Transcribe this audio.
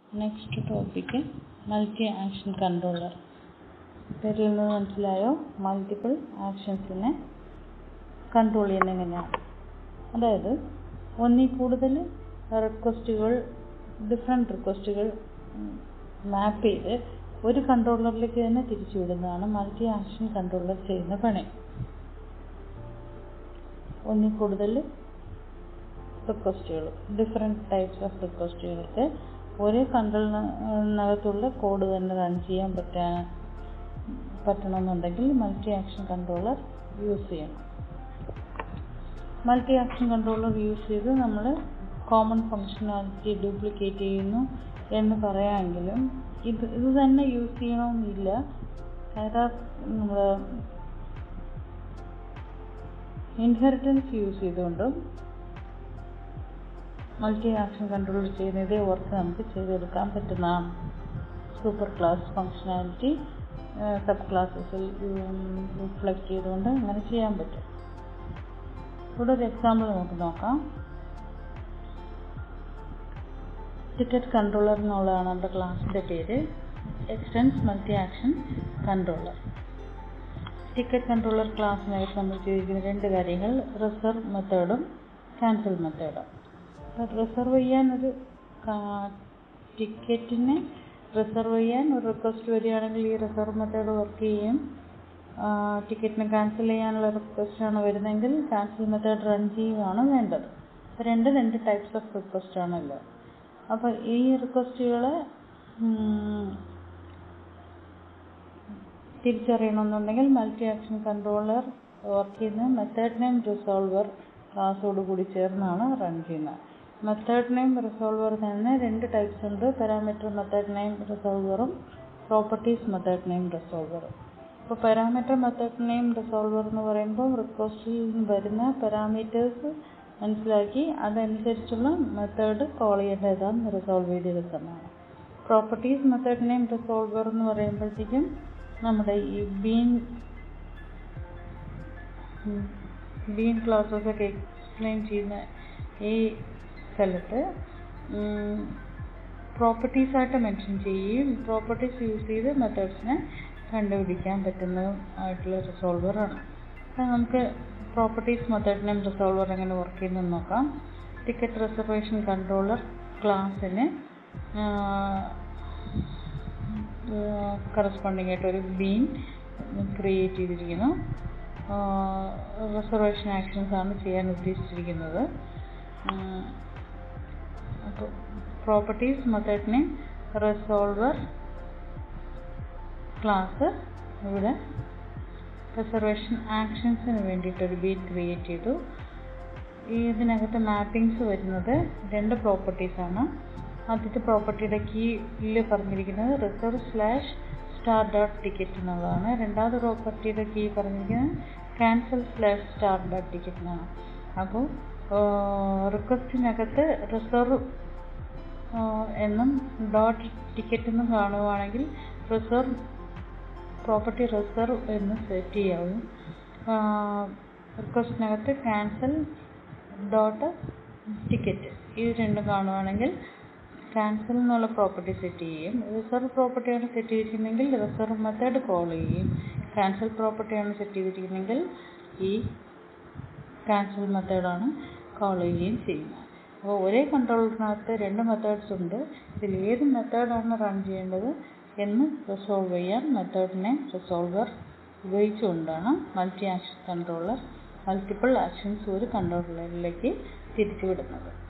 next topic multi action controller പേരിൽ നിന്ന് മനസ്സിലായോ മൾട്ടിപ്പിൾ ആക്ഷൻസിനെ കൺട്രോൾ ചെയ്യുന്നത് എങ്ങനെയാണ് അതായത് ഒന്നിൽ കൂടുതൽ റിക്വസ്റ്റുകൾ ഡിഫറെൻറ്റ് റിക്വസ്റ്റുകൾ മാപ്പ് ചെയ്ത് ഒരു കൺട്രോളറിലേക്ക് തന്നെ തിരിച്ചു വിടുന്നതാണ് മൾട്ടി ആക്ഷൻ കൺട്രോളർ ചെയ്യുന്ന പണി ഒന്നിൽ കൂടുതൽ റിക്വസ്റ്റുകൾ ഡിഫറെൻറ്റ് ടൈപ്സ് ഓഫ് റിക്വസ്റ്റുകൾക്ക് ഒരേ കൺട്രോളിനകത്തുള്ള കോഡ് തന്നെ റൺ ചെയ്യാൻ പറ്റാൻ പറ്റണമെന്നുണ്ടെങ്കിൽ മൾട്ടി ആക്ഷൻ കൺട്രോളർ യൂസ് ചെയ്യണം മൾട്ടി ആക്ഷൻ കൺട്രോളർ യൂസ് ചെയ്ത് നമ്മൾ കോമൺ ഫങ്ഷനാലിറ്റി ഡ്യൂപ്ലിക്കേറ്റ് ചെയ്യുന്നു എന്ന് പറയാമെങ്കിലും ഇത് ഇത് തന്നെ യൂസ് ചെയ്യണമെന്നില്ല കാരണം നമ്മൾ ഇൻഹെറിറ്റൻസ് യൂസ് ചെയ്തുകൊണ്ടും മൾട്ടി ആക്ഷൻ കൺട്രോൾ ചെയ്യുന്ന ഇതേ വർക്ക് നമുക്ക് ചെയ്തെടുക്കാൻ പറ്റുന്നതാണ് സൂപ്പർ ക്ലാസ് ഫങ്ഷനാലിറ്റി സബ് ക്ലാസ്സസിൽ റിഫ്ലക്റ്റ് ചെയ്തുകൊണ്ട് അങ്ങനെ ചെയ്യാൻ പറ്റും ഇവിടെ ഒരു എക്സാമ്പിൾ നമുക്ക് നോക്കാം ടിക്കറ്റ് കൺട്രോളർ എന്നുള്ളതാണ് നമ്മുടെ ക്ലാസ്സിൻ്റെ പേര് extends multi action controller ticket controller ക്ലാസ്സിനകത്ത് നമ്മൾ ചെയ്തിരിക്കുന്ന രണ്ട് കാര്യങ്ങൾ റിസർവ് മെത്തേഡും ക്യാൻസൽ മെത്തേഡും റിസർവ് ചെയ്യാൻ ഒരു ടിക്കറ്റിനെ റിസർവ് ചെയ്യാൻ ഒരു റിക്വസ്റ്റ് വരികയാണെങ്കിൽ ഈ റിസർവ് മെത്തേഡ് വർക്ക് ചെയ്യും ടിക്കറ്റിന് ക്യാൻസൽ ചെയ്യാനുള്ള റിക്വസ്റ്റാണ് വരുന്നതെങ്കിൽ ക്യാൻസൽ മെത്തേഡ് റൺ ചെയ്യുകയാണ് വേണ്ടത് അപ്പോൾ രണ്ട് രണ്ട് ടൈപ്സ് ഓഫ് റിക്വസ്റ്റ് ആണല്ലോ അപ്പോൾ ഈ റിക്വസ്റ്റുകളെ തിരിച്ചറിയണമെന്നുണ്ടെങ്കിൽ മൾട്ടി ആക്ഷൻ കൺട്രോളർ വർക്ക് ചെയ്യുന്ന മെത്തേഡ് നെയിം റിസോൾവർ ക്ലാസ്സോട് കൂടി ചേർന്നാണ് റൺ ചെയ്യുന്നത് മെത്തേഡ് നെയിം റിസോൾവർ തന്നെ രണ്ട് ടൈപ്സ് ഉണ്ട് പാരാമീറ്റർ മെത്തേഡ് നെയിം റിസോൾവറും പ്രോപ്പർട്ടീസ് മെത്തേഡ് നെയിം റിസോൾവറും ഇപ്പോൾ പാരാമീറ്റർ മെത്തേഡ് നെയിം റിസോൾവർ എന്ന് പറയുമ്പോൾ റിക്വസ്റ്റിൽ വരുന്ന പാരാമീറ്റേഴ്സ് മനസ്സിലാക്കി അതനുസരിച്ചുള്ള മെത്തേഡ് കോൾ ചെയ്യേണ്ടതാന്ന് റിസോൾവ് ചെയ്തെടുക്കുന്നതാണ് പ്രോപ്പർട്ടീസ് മെത്തേഡ് നെയിം റിസോൾവർ എന്ന് പറയുമ്പോഴത്തേക്കും നമ്മുടെ ഈ ബീൻ ബീൻ ക്ലാസ്സസൊക്കെ എക്സ്പ്ലെയിൻ ചെയ്യുന്ന ഈ സ്ഥലത്ത് പ്രോപ്പർട്ടീസ് ആയിട്ട് മെൻഷൻ ചെയ്യുകയും പ്രോപ്പർട്ടീസ് യൂസ് ചെയ്ത് മെത്തേഡ്സിനെ കണ്ടുപിടിക്കാൻ പറ്റുന്നതും ആയിട്ടുള്ള റിസോൾവറാണ് അപ്പം നമുക്ക് പ്രോപ്പർട്ടീസ് മെത്തേഡ് നെയിം റിസോൾവർ എങ്ങനെ വർക്ക് ചെയ്യുന്നതെന്ന് നോക്കാം ടിക്കറ്റ് റിസർവേഷൻ കൺട്രോളർ ക്ലാസ്സിന് കറസ്പോണ്ടിങ് ആയിട്ട് ഒരു ബീൻ ക്രിയേറ്റ് ചെയ്തിരിക്കുന്നു റിസർവേഷൻ ആക്ഷൻസ് ആണ് ചെയ്യാൻ ഉദ്ദേശിച്ചിരിക്കുന്നത് അപ്പോൾ പ്രോപ്പർട്ടീസ് മെത്തേഡിനെ റിസോൾവർ ക്ലാസ് ഇവിടെ റിസർവേഷൻ ആക്ഷൻസിന് വേണ്ടിയിട്ടൊരു ബീൻ ക്രിയേറ്റ് ചെയ്തു ഇതിനകത്ത് മാപ്പിങ്സ് വരുന്നത് രണ്ട് പ്രോപ്പർട്ടീസാണ് ആദ്യത്തെ പ്രോപ്പർട്ടിയുടെ കീയിൽ പറഞ്ഞിരിക്കുന്നത് reserve slash star dot ticket എന്നുള്ളതാണ് രണ്ടാമത്തെ പ്രോപ്പർട്ടിയുടെ കീ പറഞ്ഞിരിക്കുന്നത് cancel slash star dot ticket എന്നാണ് അപ്പോൾ റിക്വസ്റ്റിനകത്ത് റിസർവ് എന്നും ഡോട്ട് ടിക്കറ്റ് എന്നും കാണുവാണെങ്കിൽ റിസർവ് പ്രോപ്പർട്ടി റിസർവ് എന്ന് സെറ്റ് ചെയ്യാവും റിക്വസ്റ്റിനകത്ത് ക്യാൻസൽ ഡോട്ട് ടിക്കറ്റ് ഇത് രണ്ടും കാണുവാണെങ്കിൽ ക്യാൻസൽ എന്നുള്ള പ്രോപ്പർട്ടി സെറ്റ് ചെയ്യും റിസർവ് പ്രോപ്പർട്ടിയാണ് സെറ്റ് ചെയ്തിരിക്കുന്നതെങ്കിൽ റിസർവ് മെത്തേഡ് കോൾ ചെയ്യും ക്യാൻസൽ പ്രോപ്പർട്ടിയാണ് സെറ്റ് ചെയ്തിരിക്കുന്നതെങ്കിൽ ഈ ക്യാൻസൽ മെത്തേഡാണ് കോൾ ചെയ്യുകയും ചെയ്യുന്നത് അപ്പോൾ ഒരേ കൺട്രോളറിനകത്ത് രണ്ട് മെത്തേഡ്സ് ഉണ്ട് ഇതിൽ ഏത് മെത്തേഡാണ് റൺ ചെയ്യേണ്ടത് എന്ന് റിസോൾവ് ചെയ്യാൻ മെത്തേഡിനെ റിസോൾവർ ഉപയോഗിച്ചുകൊണ്ടാണ് multi action controller multiple actions ഒരു കൺട്രോളറിലേക്ക് തിരിച്ചുവിടുന്നത്